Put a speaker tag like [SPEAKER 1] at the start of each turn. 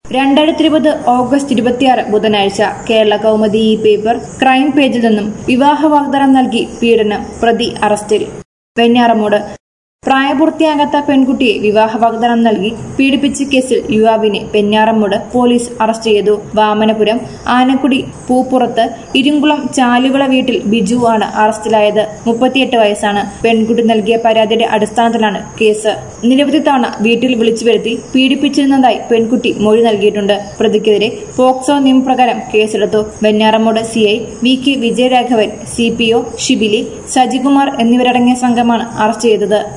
[SPEAKER 1] രണ്ടായിരത്തി ഇരുപത് ഓഗസ്റ്റ് ഇരുപത്തിയാറ് ബുധനാഴ്ച കേരള കൗമുദി ഈ പേപ്പർ ക്രൈം പേജിൽ നിന്നും വിവാഹ വാഗ്ദാനം നൽകി പീഡനം പ്രതി അറസ്റ്റിൽ വെഞ്ഞാറമൂട് പ്രായപൂർത്തിയാകാത്ത പെൺകുട്ടിയെ വിവാഹ വാഗ്ദാനം നൽകി പീഡിപ്പിച്ച കേസിൽ യുവാവിനെ പെഞ്ഞാറമ്മൂട് പോലീസ് അറസ്റ്റ് ചെയ്തു വാമനപുരം ആനക്കുടി പൂപ്പുറത്ത് ഇരുങ്കുളം ചാലുവിള വീട്ടിൽ ബിജു ആണ് അറസ്റ്റിലായത് മുപ്പത്തിയെട്ട് വയസ്സാണ് പെൺകുട്ടി നൽകിയ പരാതിയുടെ അടിസ്ഥാനത്തിലാണ് കേസ് നിരവധി തവണ വീട്ടിൽ വിളിച്ചു വരുത്തി പീഡിപ്പിച്ചിരുന്നതായി പെൺകുട്ടി മൊഴി നൽകിയിട്ടുണ്ട് പ്രതിക്കെതിരെ പോക്സോ നിയമപ്രകാരം കേസെടുത്തു Venjaramoodu C I V K Vijayaraghavan C P O Shibili Sajikumar എന്നിവരടങ്ങിയ സംഘമാണ് അറസ്റ്റ് ചെയ്തത്